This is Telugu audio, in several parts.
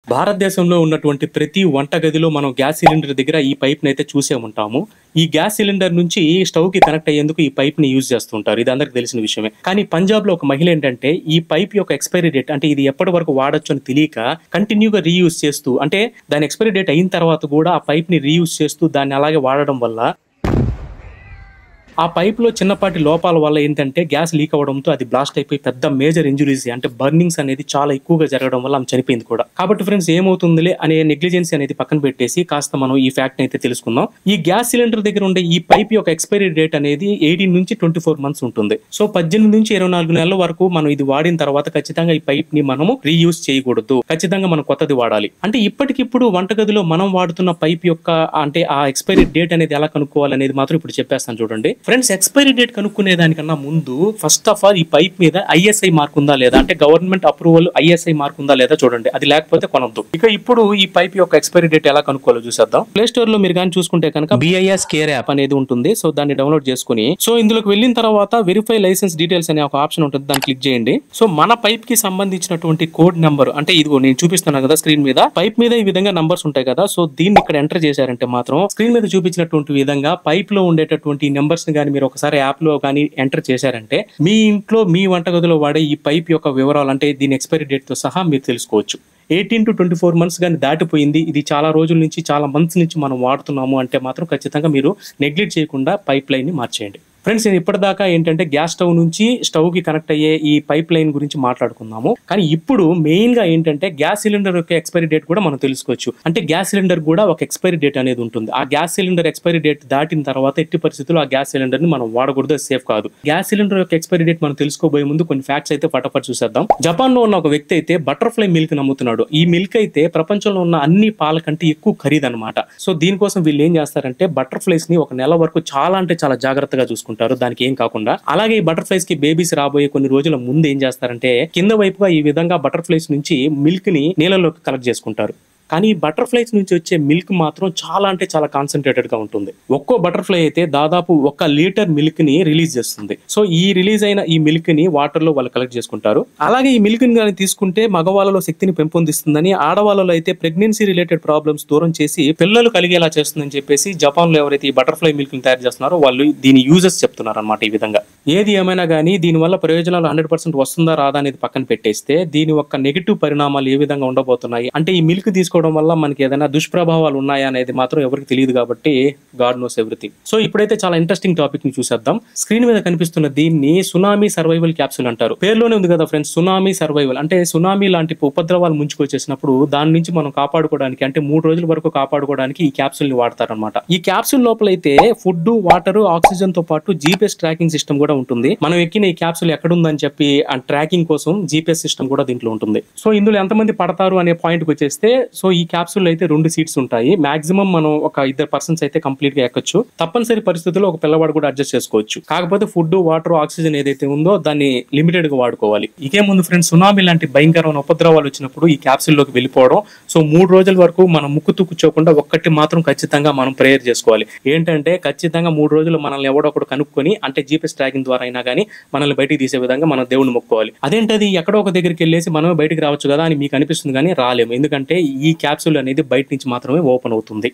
భారతదేశంలో ఉన్నటువంటి ప్రతి వంటగదిలో మనం గ్యాస్ సిలిండర్ దగ్గర ఈ పైప్ అయితే చూసే ఉంటాము ఈ గ్యాస్ సిలిండర్ నుంచి స్టవ్ కి కనెక్ట్ అయ్యేందుకు ఈ పైప్ ని యూజ్ చేస్తుంటారు ఇది అందరికి తెలిసిన విషయమే కానీ పంజాబ్ లో ఒక మహిళ ఏంటంటే ఈ పైప్ యొక్క ఎక్స్పైరీ డేట్ అంటే ఇది ఎప్పటి వరకు వాడొచ్చు అని తెలియక కంటిన్యూగా రీయూజ్ చేస్తూ అంటే దాని ఎక్స్పైరీ డేట్ అయిన తర్వాత కూడా ఆ పైప్ ని రీయూజ్ చేస్తూ దాన్ని అలాగే వాడడం వల్ల ఆ పైప్ లో చిన్నపాటి లోపాల వల్ల ఏంటంటే గ్యాస్ లీక్ అవడంతో అది బ్లాస్ట్ అయిపోయి పెద్ద మేజర్ ఇంజురీస్ అంటే బర్నింగ్స్ అనేది చాలా ఎక్కువగా జరగడం వల్ల ఆమె చనిపోయింది కూడా కాబట్టి ఫ్రెండ్స్ ఏమవుతుందిలే అనే నెగ్లిజెన్సీ అనేది పక్కన పెట్టేసి కాస్త మనం ఈ ఫ్యాక్ట్ అయితే తెలుసుకుందాం ఈ గ్యాస్ సిలిండర్ దగ్గర ఉండే ఈ పైప్ యొక్క ఎక్స్పైరీ డేట్ అనేది ఎయిటీన్ నుంచి ట్వంటీ ఫోర్ మంత్స్ ఉంటుంది సో పద్దెనిమిది నుంచి ఇరవై నాలుగు నెలల వరకు మనం ఇది వాడిన తర్వాత ఖచ్చితంగా ఈ పైప్ ని మనము రీయూజ్ చేయకూడదు ఖచ్చితంగా మనం కొత్తది వాడాలి అంటే ఇప్పటికిప్పుడు వంటగదిలో మనం వాడుతున్న పైప్ యొక్క అంటే ఆ ఎక్స్పైరీ డేట్ అనేది ఎలా కనుక్కోవాలి అనేది మాత్రం ఇప్పుడు చెప్పేస్తాను చూడండి ఫ్రెండ్స్ ఎక్స్పైరీ డేట్ కనుక్కునే దానికన్నా ముందు ఫస్ట్ ఆఫ్ ఆల్ ఈ పైప్ మీద ఐఎస్ఐ మార్క్ ఉందా లేదా అంటే గవర్నమెంట్ అప్రూవల్ ఐఎస్ఐ మార్క్ ఉందా లేదా చూడండి అది లేకపోతే కొనొద్దు ఇక ఇప్పుడు ఈ పైప్ యొక్క ఎక్స్పైరీ డేట్ ఎలా కనుక్కోవాలో చూసేద్దాం ప్లే స్టోర్ లో మీరు కానీ చూసుకుంటే కనుక బిఐఎస్ కేర్ యాప్ అనేది ఉంటుంది సో దాన్ని డౌన్లోడ్ చేసుకుని సో ఇందులోకి వెళ్ళిన తర్వాత వెరిఫై లైసెన్స్ డీటెయిల్స్ అనే ఒక ఆప్షన్ ఉంటుంది దాన్ని క్లిక్ చేయండి సో మన పైప్ కి సంబంధించినటువంటి కోడ్ నెంబర్ అంటే ఇదిగో నేను చూపిస్తున్నాను కదా స్క్రీన్ మీద పైప్ మీద ఈ విధంగా నంబర్స్ ఉంటాయి కదా సో దీన్ని ఇక్కడ ఎంటర్ చేశారంటే మాత్రం స్క్రీన్ మీద చూపించినటువంటి విధంగా పైప్ లో ఉండేటటువంటి నెంబర్స్ ని కానీ మీరు ఒకసారి యాప్ లో కానీ ఎంటర్ చేశారంటే మీ ఇంట్లో మీ వంటగదిలో వాడే ఈ పైప్ యొక్క వివరాలు అంటే దీని ఎక్స్పైరీ డేట్ తో సహా మీరు తెలుసుకోవచ్చు eighteen to twenty four months కానీ దాటిపోయింది ఇది చాలా రోజుల నుంచి చాలా మంత్స్ నుంచి మనం వాడుతున్నాము అంటే మాత్రం ఖచ్చితంగా మీరు నెగ్లెక్ట్ చేయకుండా పైప్ లైన్ ని మార్చేయండి ఫ్రెండ్స్ నేను ఇప్పటిదాకా ఏంటంటే గ్యాస్ స్టవ్ నుంచి స్టవ్ కి కనెక్ట్ అయ్యే ఈ పైప్ లైన్ గురించి మాట్లాడుకుందాము కానీ ఇప్పుడు మెయిన్ గా ఏంటంటే గ్యాస్ సిలిండర్ యొక్క ఎక్స్పైరీ డేట్ కూడా మనం తెలుసుకోవచ్చు అంటే గ్యాస్ సిలిండర్ కూడా ఒక ఎక్స్పైరీ డేట్ అనేది ఉంటుంది ఆ గ్యాస్ సిలిండర్ ఎక్స్పైరీ డేట్ దాటిన తర్వాత ఎట్టి పరిస్థితుల్లో ఆ గ్యాస్ సిలిండర్ ని మనం వాడకూడదు అది సేఫ్ కాదు గ్యాస్ సిలిండర్ యొక్క ఎక్స్పైరీ డేట్ మనం తెలుసుకోబోయే ముందు కొన్ని ఫ్యాక్ట్స్ అయితే ఫటాఫట్ చూసేద్దాం జపాన్ లో ఉన్న ఒక వ్యక్తి అయితే బటర్ఫ్లై మిల్క్ నమ్ముతున్నాడు ఈ మిల్క్ అయితే ప్రపంచంలో ఉన్న అన్ని పాల కంటే ఎక్కువ ఖరీదన్నమాట సో దీనికోసం వీళ్ళు ఏం చేస్తారంటే బటర్ఫ్లైస్ ని ఒక నెల వరకు చాలా అంటే చాలా జాగ్రత్తగా చూసుకుంటారు దానికి ఏం కాకుండా అలాగే ఈ బటర్ఫ్లైస్ కి బేబీస్ రాబోయే కొన్ని రోజుల ముందు ఏం చేస్తారంటే కింద వైపుగా ఈ విధంగా బటర్ఫ్లైస్ నుంచి మిల్క్ ని నీళ్ళలోకి కలెక్ట్ చేసుకుంటారు కానీ ఈ బటర్ఫ్లైస్ నుంచి వచ్చే మిల్క్ మాత్రం చాలా అంటే చాలా కాన్సన్ట్రేటెడ్ గా ఉంటుంది ఒక్కో బటర్ఫ్లై అయితే దాదాపు ఒక లీటర్ మిల్క్ ని రిలీజ్ చేస్తుంది సో ఈ రిలీజ్ అయిన ఈ మిల్క్ ని వాటర్ లో వాళ్ళు కలెక్ట్ చేసుకుంటారు అలాగే ఈ మిల్క్ ని కానీ తీసుకుంటే మగవాళ్ళలో శక్తిని పెంపొందిస్తుందని ఆడవాళ్ళలో అయితే ప్రెగ్నెన్సీ రిలేటెడ్ ప్రాబ్లమ్స్ దూరం చేసి పిల్లలు కలిగేలా చేస్తుందని చెప్పేసి జపాన్ లో ఎవరైతే ఈ బటర్ఫ్లై మిల్క్ ని తయారు చేస్తున్నారో వాళ్ళు దీని యూజెస్ చెప్తున్నారు అనమాట ఈ విధంగా ఏది ఏమైనా కానీ దీని వల్ల ప్రయోజనాలు హండ్రెడ్ పర్సెంట్ వస్తుందా రాదా అనేది పక్కన పెట్టేస్తే దీని యొక్క నెగిటివ్ పరిణామాలు ఏ విధంగా ఉండబోతున్నాయి అంటే ఈ మిల్క్ తీసుకోవడం వల్ల మనకి ఏదైనా దుష్ప్రభావాలు ఉన్నాయా అనేది మాత్రం ఎవరికి తెలియదు కాబట్టి గాడ్ నోస్ ఎవ్రీథింగ్ సో ఇప్పుడైతే చాలా ఇంట్రెస్టింగ్ టాపిక్ ని చూసేద్దాం స్క్రీన్ మీద కనిపిస్తున్న దీన్ని సునామీ సర్వైవల్ క్యాప్సూల్ అంటారు పేరులోనే ఉంది కదా ఫ్రెండ్స్ సునామీ సర్వైవల్ అంటే సునామీ లాంటి ఉపద్రవాలు ముంచుకొచ్చేసినప్పుడు దాని నుంచి మనం కాపాడుకోవడానికి అంటే మూడు రోజుల వరకు కాపాడుకోవడానికి ఈ క్యాప్సూల్ ని వాడతారనమాట ఈ క్యాప్సూల్ లోపల అయితే ఫుడ్ వాటర్ ఆక్సిజన్ తో పాటు జీపీఎస్ ట్రాకింగ్ సిస్టమ్ కూడా ఉంటుంది మనం ఎక్కిన ఈ క్యాప్సూల్ ఎక్కడుందని చెప్పి ఆ ట్రాకింగ్ కోసం జీపీఎస్ సిస్టమ్ కూడా దీంట్లో ఉంటుంది సో ఇందులో ఎంతమంది పడతారు అనే పాయింట్ కి వచ్చేస్తే సో ఈ క్యాప్సూల్ అయితే రెండు సీట్స్ ఉంటాయి మాక్సిమం మనం ఒక ఇద్దరు పర్సన్స్ అయితే కంప్లీట్ గా ఎక్కచ్చు తప్పనిసరి పరిస్థితుల్లో ఒక పిల్లవాడు కూడా అడ్జస్ట్ చేసుకోవచ్చు కాకపోతే ఫుడ్ వాటర్ ఆక్సిజన్ ఏదైతే ఉందో దాన్ని లిమిటెడ్ గా వాడుకోవాలి ఇకే ముందు ఫ్రెండ్స్ సునామీ లాంటి భయంకరమైన ఉపద్రవాలు వచ్చినప్పుడు ఈ క్యాప్సూల్ లోకి వెళ్ళిపోవడం సో మూడు రోజుల వరకు మనం ముక్కుతూ కూర్చోకుండా ఒక్కటి మాత్రం ఖచ్చితంగా మనం ప్రేయర్ చేసుకోవాలి ఏంటంటే ఖచ్చితంగా మూడు రోజులు మనల్ని ఎవడో ఒకడు కనుక్కొని అంటే జీపీఎస్ ట్రాకింగ్ ద్వారా అయినా కానీ మనల్ని బయటికి తీసే విధంగా మనం దేవుని మొక్కుకోవాలి అదేంటది ఎక్కడో ఒక దగ్గరికి వెళ్ళేసి మనమే బయటికి రావచ్చు కదా అని మీకు అనిపిస్తుంది కానీ రాలేము ఎందుకంటే ఈ క్యాప్సూల్ అనేది బయట నుంచి మాత్రమే ఓపెన్ అవుతుంది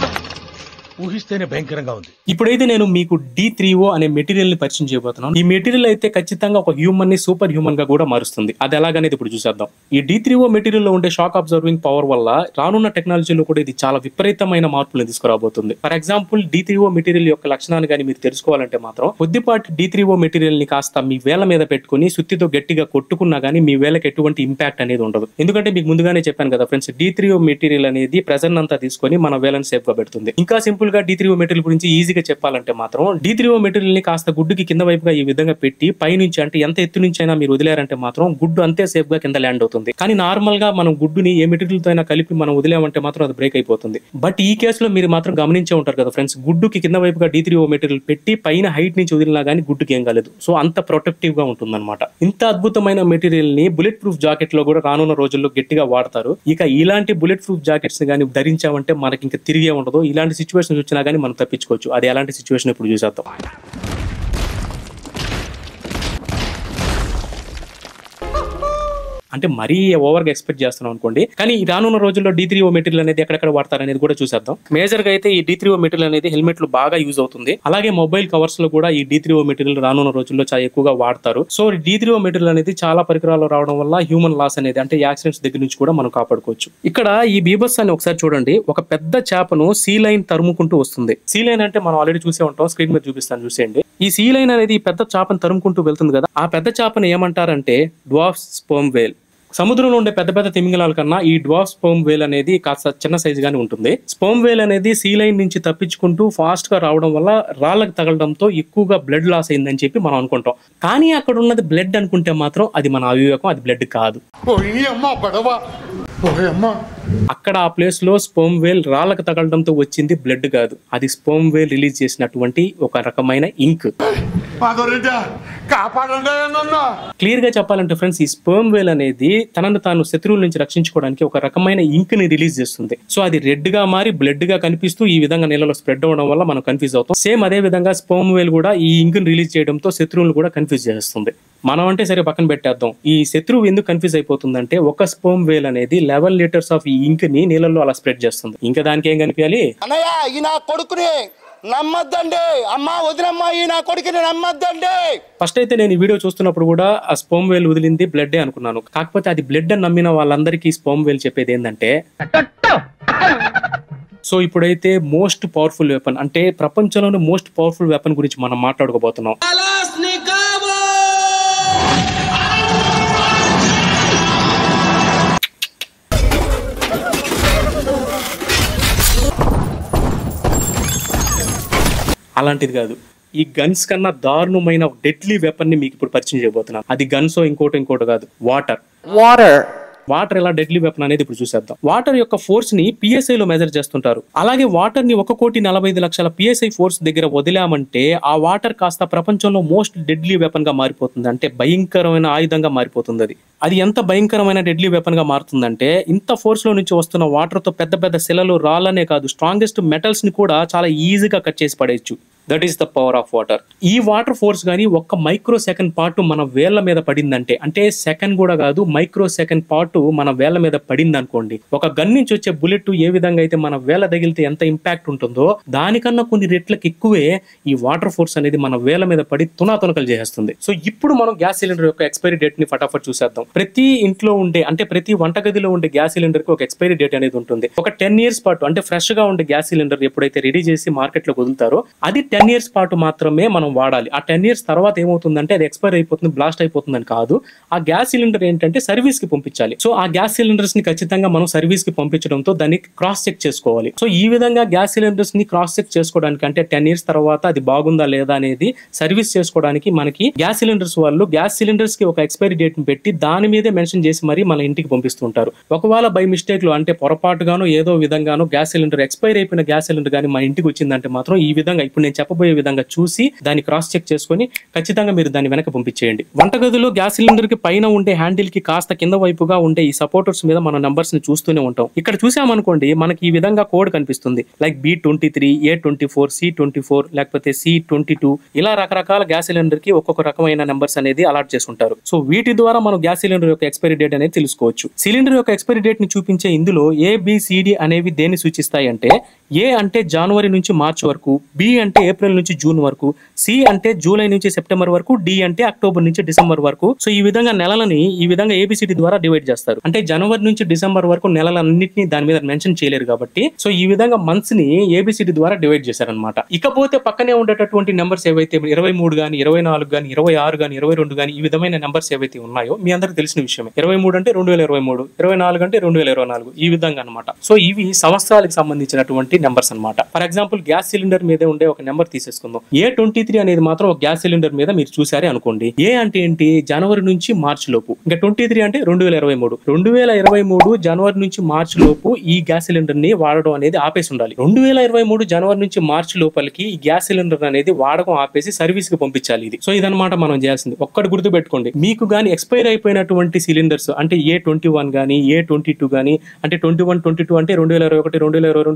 ఊహిస్తేనే భయంకరంగా ఉంది ఇప్పుడైతే నేను మీకు డి త్రీ ఓ అనే మెటీరియల్ ని పరిచయం చేయబోతున్నాను ఈ మెటీరియల్ అయితే ఖచ్చితంగా ఒక హ్యూమన్ ని సూపర్ హ్యూమన్ గా కూడా మారుస్తుంది అది ఎలాగనేది ఇప్పుడు చూసేద్దాం ఈ డి త్రీ ఓ మెటీరియల్ లో ఉండే షాక్ అబ్జర్వింగ్ పవర్ వల్ల రానున్న టెక్నాలజీలో కూడా ఇది చాలా విపరీతమైన మార్పులను తీసుకురాబోతుంది for example D three O material యొక్క లక్షణాన్ని కానీ మీరు తెలుసుకోవాలంటే మాత్రం కొద్దిపాటి డి త్రీ ఓ మెటీరియల్ ని కాస్త మీ వేల మీద పెట్టుకుని సుత్తితో గట్టిగా కొట్టుకున్నా కానీ మీ వేలకు ఎటువంటి ఇంపాక్ట్ అనేది ఉండదు ఎందుకంటే మీకు ముందుగానే చెప్పాను కదా friends D three O material అనేది ప్రెజర్ అంతా తీసుకొని మన వేలను సేఫ్ గా పెడుతుంది ఇంకా సింపుల్ గా డి త్రీ ఓ మెటీరియల్ గురించి ఈజీగా చెప్పాలంటే మాత్రం డి త్రీ ఓ మెటీరియల్ ని కాస్త గుడ్డుకి కింద వైపుగా ఈ విధంగా పెట్టి పైనుంచి అంటే ఎంత ఎత్తు నుంచి అయినా మీరు వదిలేరంటే మాత్రం గుడ్డు అంతే సేఫ్ గా కింద ల్యాండ్ అవుతుంది కానీ నార్మల్ గా మనం గుడ్డుని ఏ మెటీరియల్ తో అయినా కలిపి మనం వదిలేమంటే మాత్రం అది బ్రేక్ అయిపోతుంది బట్ ఈ కేసులో మీరు మాత్రం గమనించే ఉంటారు కదా ఫ్రెండ్స్ గుడ్డుకి కింద వైపుగా డి త్రీ ఓ మెటీరియల్ పెట్టి పైన హైట్ నుంచి వదిలినా కానీ గుడ్డుకి ఏం కాలేదు సో అంత ప్రొటెక్టివ్ గా ఉంటుందన్నమాట ఇంత అద్భుతమైన మెటీరియల్ ని బుల్లెట్ ప్రూఫ్ జాకెట్ లో కూడా రానున్న రోజుల్లో గట్టిగా వాడతారు ఇక ఇలాంటి బుల్లెట్ ప్రూఫ్ జాకెట్స్ ని కానీ ధరించామంటే మనకి ఇంకా తిరిగే ఉండదు ఇలాంటి సిచ్యువేషన్స్ వచ్చినా కానీ మనం తప్పించుకోవచ్చు అది ఎలాంటి సిచ్యువేషన్ ఇప్పుడు చూసేద్దాం అంటే మరీ ఓవర్ గా ఎక్స్పెక్ట్ చేస్తున్నాం అనుకోండి కానీ ఈ రానున్న రోజుల్లో డి త్రీ ఓ మెటీరియల్ అనేది ఎక్కడెక్కడ వాడతారు అనేది కూడా చూసేద్దాం మేజర్ గా అయితే ఈ డి త్రీ ఓ మెటీరియల్ అనేది హెల్మెట్ లో బాగా యూజ్ అవుతుంది అలాగే మొబైల్ కవర్స్ లో కూడా ఈ డి త్రీ ఓ మెటీరియల్ రానున్న రోజుల్లో చాలా ఎక్కువగా వాడతారు so D three O material అనేది చాలా పరికరాలు రావడం వల్ల హ్యూమన్ లాస్ అనేది అంటే యాక్సిడెంట్స్ దగ్గర నుంచి కూడా మనం కాపాడుకోవచ్చు ఇక్కడ ఈ బీబస్ అని ఒకసారి చూడండి ఒక పెద్ద చేపను సీ లైన్ తరుముకుంటూ వస్తుంది సీ లైన్ అంటే మనం ఆల్రెడీ చూసే ఉంటాం స్క్రీన్ మీద చూపిస్తాను చూసేయండి ఈ సీ లైన్ అనేది ఈ పెద్ద చేపను తరుముకుంటూ వెళ్తుంది కదా ఆ పెద్ద చేపను ఏమంటారంటే డ్వాఫ్ స్పోమ్ వేల్ సముద్రంలో ఉండే పెద్ద పెద్ద తిమింగలాల కన్నా ఈ డ్వాఫ్ స్పోమ్ వేల్ అనేది కాస్త చిన్న సైజు గానే ఉంటుంది స్పోమ్ వేల్ అనేది సీ లైన్ నుంచి తప్పించుకుంటూ ఫాస్ట్ గా రావడం వల్ల రాళ్ళకు తగలడంతో ఎక్కువగా బ్లడ్ లాస్ అయిందని చెప్పి మనం అనుకుంటాం కానీ అక్కడ ఉన్నది బ్లడ్ అనుకుంటే మాత్రం అది మన అవివేకం అది బ్లడ్ కాదు పోయి అమ్మ పడవ పోయి అమ్మ అక్కడ ఆ ప్లేస్ లో స్పోమ్ వేల్ రాళ్ళకు తగలడంతో వచ్చింది బ్లడ్ కాదు అది స్పోమ్ వేల్ రిలీజ్ చేసినటువంటి ఒక రకమైన ఇంక్ మాధవరెడ్డి కాపాడండి నన్ను క్లియర్ గా చెప్పాలంటే ఫ్రెండ్స్ ఈ స్పర్మ్ వేల్ అనేది తనను తాను శత్రువుల నుంచి రక్షించుకోవడానికి ఒక రకమైన ఇంక్ ని రిలీజ్ చేస్తుంది సో అది రెడ్ గా మారి బ్లడ్ గా కనిపిస్తూ ఈ విధంగా నీళ్ళలో స్ప్రెడ్ అవ్వడం వల్ల మనం కన్ఫ్యూజ్ అవుతాం సేమ్ అదే విధంగా స్పర్మ్ వేల్ కూడా ఈ ఇంక్ ని రిలీజ్ చేయడంతో శత్రువులను కూడా కన్ఫ్యూజ్ చేస్తుంది మనం అంటే సరే పక్కన పెట్టేద్దాం ఈ శత్రువు ఎందుకు కన్ఫ్యూజ్ అయిపోతుందంటే ఒక స్పర్మ్ వేల్ అనేది లెవెన్ లీటర్స్ ఆఫ్ ఈ ఇంక్ ని నీళ్ళల్లో అలా స్ప్రెడ్ చేస్తుంది ఇంకా దానికి ఏం కనిపించాలి అన్నయ్య ఈ నా కొడుకుని నమ్మద్దండి అమ్మా వదినమ్మా ఈ నా కొడుకుని నమ్మద్దండి ఫస్ట్ అయితే నేను ఈ వీడియో చూస్తున్నప్పుడు కూడా ఆ స్పోమ్ వేల్ వదిలింది బ్లడ్ అనుకున్నాను కాకపోతే అది బ్లడ్ అని నమ్మిన వాళ్ళందరికీ స్పోమ్ వేల్ చెప్పేది ఏంటంటే సో ఇప్పుడైతే మోస్ట్ పవర్ఫుల్ వెపన్ అంటే ప్రపంచంలోనే మోస్ట్ పవర్ఫుల్ వెపన్ గురించి మనం మాట్లాడుకోబోతున్నాం అలాంటిది కాదు ఈ గన్స్ కన్నా దారుణమైన డెడ్లీ వెపన్ ని మీకు ఇప్పుడు పరిచయం చేయబోతున్నాను అది గన్స్ ఇంకోటి ఇంకోటి కాదు వాటర్ వాటర్ ఎలా డెడ్లీ వెపన్ అనేది ఇప్పుడు చూసేద్దాం వాటర్ యొక్క ఫోర్స్ ని పిఎస్ఐ లో మెజర్ చేస్తుంటారు అలాగే వాటర్ ని ఒక కోటి నలభై ఐదు లక్షల పిఎస్ఐ ఫోర్స్ దగ్గర వదిలామంటే ఆ వాటర్ కాస్త ప్రపంచంలో మోస్ట్ డెడ్లీ వెపన్ గా మారిపోతుంది అంటే భయంకరమైన ఆయుధంగా మారిపోతుంది అది అది ఎంత భయంకరమైన డెడ్లీ వెపన్ గా మారుతుందంటే ఇంత ఫోర్స్ లో నుంచి వస్తున్న వాటర్ తో పెద్ద పెద్ద శిలలు రాళ్ళనే కాదు స్ట్రాంగెస్ట్ మెటల్స్ ని కూడా చాలా ఈజీగా కట్ చేసి పడేయచ్చు that is the power of water ఈ వాటర్ ఫోర్స్ కానీ ఒక్క మైక్రో సెకండ్ పార్ట్ మన వేళ్ల మీద పడిందంటే అంటే సెకండ్ కూడా కాదు మైక్రో సెకండ్ పార్ట్ మన వేళ్ల మీద పడింది అనుకోండి ఒక గన్ నుంచి వచ్చే బుల్లెట్ ఏ విధంగా అయితే మన వేళ్ళ తగిలితే ఎంత ఇంపాక్ట్ ఉంటుందో దానికన్నా కొన్ని రెట్లకు ఎక్కువే ఈ వాటర్ ఫోర్స్ అనేది మన వేళ్ళ మీద పడి తునాతునకలు చేసేస్తుంది సో ఇప్పుడు మనం గ్యాస్ సిలిండర్ యొక్క ఎక్స్పైరీ డేట్ ని ఫటాఫట్ చూసేద్దాం ప్రతి ఇంట్లో ఉండే అంటే ప్రతి వంటగదిలో ఉండే గ్యాస్ సిలిండర్ కి ఒక ఎక్స్పైరీ డేట్ అనేది ఉంటుంది ఒక టెన్ ఇయర్స్ పాటు అంటే ఫ్రెష్ గా ఉండే గ్యాస్ సిలిండర్ ఎప్పుడైతే రెడీ చేసి మార్కెట్ లో వదులుతారో అది టెన్ ఇయర్స్ పాటు మాత్రమే మనం వాడాలి ఆ టెన్ ఇయర్స్ తర్వాత ఏమవుతుందంటే అది ఎక్స్పైర్ అయిపోతుంది బ్లాస్ట్ అయిపోతుందని కాదు ఆ గ్యాస్ సిలిండర్ ఏంటంటే సర్వీస్ కి పంపించాలి సో ఆ గ్యాస్ సిలిండర్స్ ని ఖచ్చితంగా మనం సర్వీస్ కి పంపించడంతో దాన్ని క్రాస్ చెక్ చేసుకోవాలి సో ఈ విధంగా గ్యాస్ సిలిండర్స్ ని క్రాస్ చెక్ చేసుకోవడానికి అంటే టెన్ ఇయర్స్ తర్వాత అది బాగుందా లేదా అనేది సర్వీస్ చేసుకోవడానికి మనకి గ్యాస్ సిలిండర్స్ వాళ్ళు గ్యాస్ సిలిండర్స్ కి ఒక ఎక్స్పైరీ డేట్ ని పెట్టి దాని మీదే మెన్షన్ చేసి మరి మన ఇంటికి పంపిస్తుంటారు ఒకవేళ బై మిస్టేక్ లో అంటే పొరపాటుగానో ఏదో విధంగానో గ్యాస్ సిలిండర్ ఎక్స్పైర్ అయిపోయిన గ్యాస్ సిలిండర్ కానీ మన ఇంటికి వచ్చిందంటే మాత్రం ఈ విధంగా ఇప్పుడు నేను చెప్పబోయే విధంగా చూసి దాన్ని క్రాస్ చెక్ చేసుకొని ఖచ్చితంగా మీరు దాన్ని వెనక పంపించేయండి వంటగదిలో గ్యాస్ సిలిండర్ కి పైన ఉండే హ్యాండిల్ కి కాస్త కింద వైపుగా ఉండే ఈ సపోర్టర్స్ మీద మన నంబర్స్ ని చూస్తూనే ఉంటాం ఇక్కడ చూసామనుకోండి మనకి ఈ విధంగా కోడ్ కనిపిస్తుంది like B twenty three A twenty four C twenty four లేకపోతే సి ట్వంటీ టూ ఇలా రకరకాల గ్యాస్ సిలిండర్ కి ఒక్కొక్క రకమైన నెంబర్స్ అనేది అలాట్ చేసి ఉంటారు సో వీటి ద్వారా మనం గ్యాస్ సిలిండర్ యొక్క ఎక్స్పైరీ డేట్ అనేది తెలుసుకోవచ్చు సిలిండర్ యొక్క ఎక్స్పైరీ డేట్ ని చూపించే ఇందులో ఏ బిసిడి అనేవి దేన్ని సూచిస్తాయి అంటే ఏ అంటే జనవరి నుంచి మార్చ్ వరకు బి అంటే ఏప్రిల్ నుంచి జూన్ వరకు సి అంటే జూలై నుంచి సెప్టెంబర్ వరకు డి అంటే అక్టోబర్ నుంచి డిసెంబర్ వరకు సో ఈ విధంగా నెలలని ఈ విధంగా ఏబిసిడి ద్వారా డివైడ్ చేస్తారు అంటే జనవరి నుంచి డిసెంబర్ వరకు నెలలన్నింటినీ దాని మీద మెన్షన్ చేయలేరు కాబట్టి సో ఈ విధంగా మంత్స్ ని ఏబిసిడి ద్వారా డివైడ్ చేశారనమాట ఇకపోతే పక్కనే ఉండేటటువంటి నెంబర్స్ ఏవైతే ఇరవై మూడు గాని ఇరవై నాలుగు గాని ఇరవై ఆరు గాని ఇరవై రెండు గాని ఈ విధమైన నెంబర్స్ ఏవైతే ఉన్నాయో మీ అందరికి తెలిసిన విషయమే ఇరవై మూడు అంటే రెండు వేల ఇరవై మూడు ఇరవై నాలుగు అంటే రెండు వేల ఇరవై నాలుగు ఈ విధంగా అనమాట సో ఇవి సంవత్సరాలకు సంబంధించినటువంటి నెంబర్స్ అన్నమాట ఫర్ ఎగ్జాంపుల్ గ్యాస్ సిలిండర్ మీద ఉండే ఒక నెంబర్ తీసేసుకుందాం ఏ ట్వంటీ త్రీ అనేది మాత్రం ఒక గ్యాస్ సిలిండర్ మీద మీరు చూసారే అనుకోండి ఏ అంటే ఏంటి జనవరి నుంచి మార్చ్ లోపు ఇంకా ట్వంటీ త్రీ అంటే రెండు వేల ఇరవై మూడు రెండు వేల ఇరవై మూడు జనవరి నుంచి మార్చ్ లోపు ఈ గ్యాస్ సిలిండర్ ని వాడడం అనేది ఆపేసి ఉండాలి రెండు వేల ఇరవై మూడు జనవరి నుంచి మార్చ్ లోపలికి ఈ గ్యాస్ సిలిండర్ అనేది వాడకం ఆపేసి సర్వీస్ కి పంపించాలి ఇది సో ఇదన్నమాట మనం చేయాల్సింది ఒక్కటి గుర్తు పెట్టుకోండి మీకు గానీ ఎక్స్పైర్ అయిపోయినటువంటి సిలిండర్స్ అంటే ఏ ట్వంటీ వన్ గానీ ఏ ట్వంటీ టూ గానీ అంటే ట్వంటీ వన్ ట్వంటీ టూ అంటే రెండు వేల ఇరవై ఒకటి రెండు వేల ఇరవై రెండు ఈ సంవత్సరాలు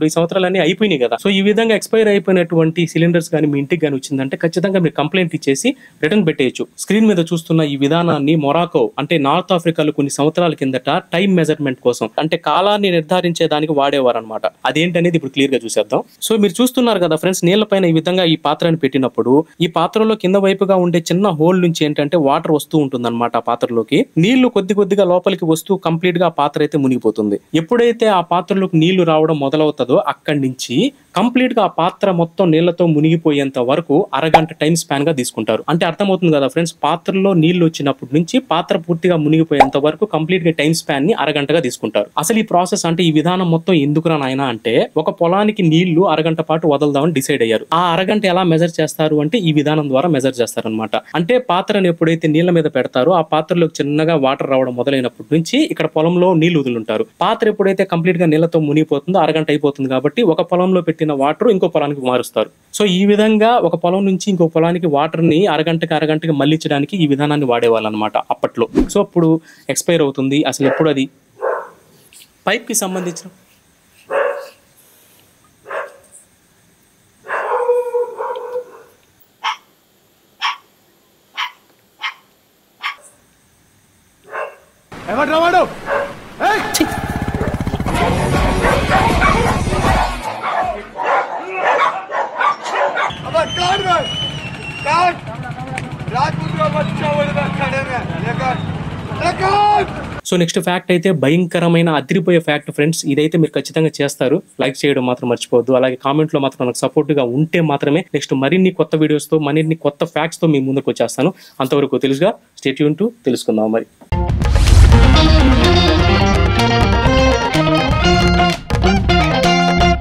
అన్ని అయిపోయినాయి కదా సో ఈ విధంగా ఎక్స్పైర్ అయిపోయినటువంటి సిలిండర్స్ కానీ మీ ఇంటికి కానీ వచ్చిందంటే ఖచ్చితంగా మీరు కంప్లైంట్ ఇచ్చేసి రిటర్న్ పెట్టేయచ్చు స్క్రీన్ మీద చూస్తున్న ఈ విధానాన్ని మొరాకో అంటే నార్త్ ఆఫ్రికాలో కొన్ని సంవత్సరాల కిందట టైం మెజర్మెంట్ కోసం అంటే కాలాన్ని నిర్ధారించేదానికి వాడేవారు అనమాట అదేంటనేది ఇప్పుడు క్లియర్ గా చూసేద్దాం సో మీరు చూస్తున్నారు కదా ఫ్రెండ్స్ నీళ్ల పైన ఈ విధంగా ఈ పాత్రని పెట్టినప్పుడు ఈ పాత్రలో కింద వైపుగా ఉండే చిన్న హోల్ నుంచి ఏంటంటే వాటర్ వస్తూ ఉంటుంది అనమాట ఆ పాత్రలోకి నీళ్లు కొద్ది కొద్దిగా లోపలికి వస్తూ కంప్లీట్ గా ఆ పాత్ర అయితే మునిగిపోతుంది ఎప్పుడైతే ఆ పాత్రలోకి నీళ్లు రావడం మొదలవుతుందో అక్కడి నుంచి కంప్లీట్ గా ఆ పాత్ర మొత్తం నీళ్లతో మునిగిపోయేంత వరకు అరగంట టైం స్పాన్ గా తీసుకుంటారు అంటే అర్థమవుతుంది కదా ఫ్రెండ్స్ పాత్రలో నీళ్లు వచ్చినప్పటి నుంచి పాత్ర పూర్తిగా మునిగిపోయేంత వరకు కంప్లీట్ గా టైం స్పాన్ ని అరగంటగా తీసుకుంటారు అసలు ఈ ప్రాసెస్ అంటే ఈ విధానం మొత్తం ఎందుకురా నాయన అంటే ఒక పొలానికి నీళ్లు అరగంట పాటు వదలదామని డిసైడ్ అయ్యారు ఆ అరగంట ఎలా మెజర్ చేస్తారు అంటే ఈ విధానం ద్వారా మెజర్ చేస్తారనమాట అంటే పాత్రను ఎప్పుడైతే నీళ్ల మీద పెడతారో ఆ పాత్రలోకి చిన్నగా వాటర్ రావడం మొదలైనప్పటి నుంచి ఇక్కడ పొలంలో నీళ్లు వదులుంటారు పాత్ర ఎప్పుడైతే కంప్లీట్ గా నీళ్లతో మునిగిపోతుందో అరగంట అయిపోతుంది కాబట్టి ఒక పొలంలో పెట్టిన వాటర్ ఇంకో పొలానికి మారుస్తారు సో ఈ విధంగా ఒక పొలం నుంచి ఇంకో పొలానికి వాటర్ ని అరగంటకి అరగంటకి మళ్ళించడానికి ఈ విధానాన్ని వాడేవాళ్ళు అనమాట అప్పట్లో సో అప్పుడు ఎక్స్పైర్ అవుతుంది అసలు ఎప్పుడు అది పైప్ కి సంబంధించిన ఎవడ్రా వాడు ఏయ్! अबे काट बे काट राजपूत का बच्चा बोले बस खड़े में लेकर लेकर సో నెక్స్ట్ ఫ్యాక్ట్ అయితే భయంకరమైన అదిరిపోయే ఫ్యాక్ట్ ఫ్రెండ్స్ ఇదైతే మీరు ఖచ్చితంగా చేస్తారు లైక్ చేయడం మాత్రం మర్చిపోవద్దు అలాగే కామెంట్ లో మాత్రం నాకు సపోర్ట్ గా ఉంటే మాత్రమే నెక్స్ట్ మరిన్ని కొత్త వీడియోస్ తో మరిన్ని కొత్త ఫ్యాక్ట్స్ తో మీ ముందుకు వచ్చేస్తాను అంతవరకు తెలుసుగా స్టేట్యూన్ టు తెలుసుకుందాం మరి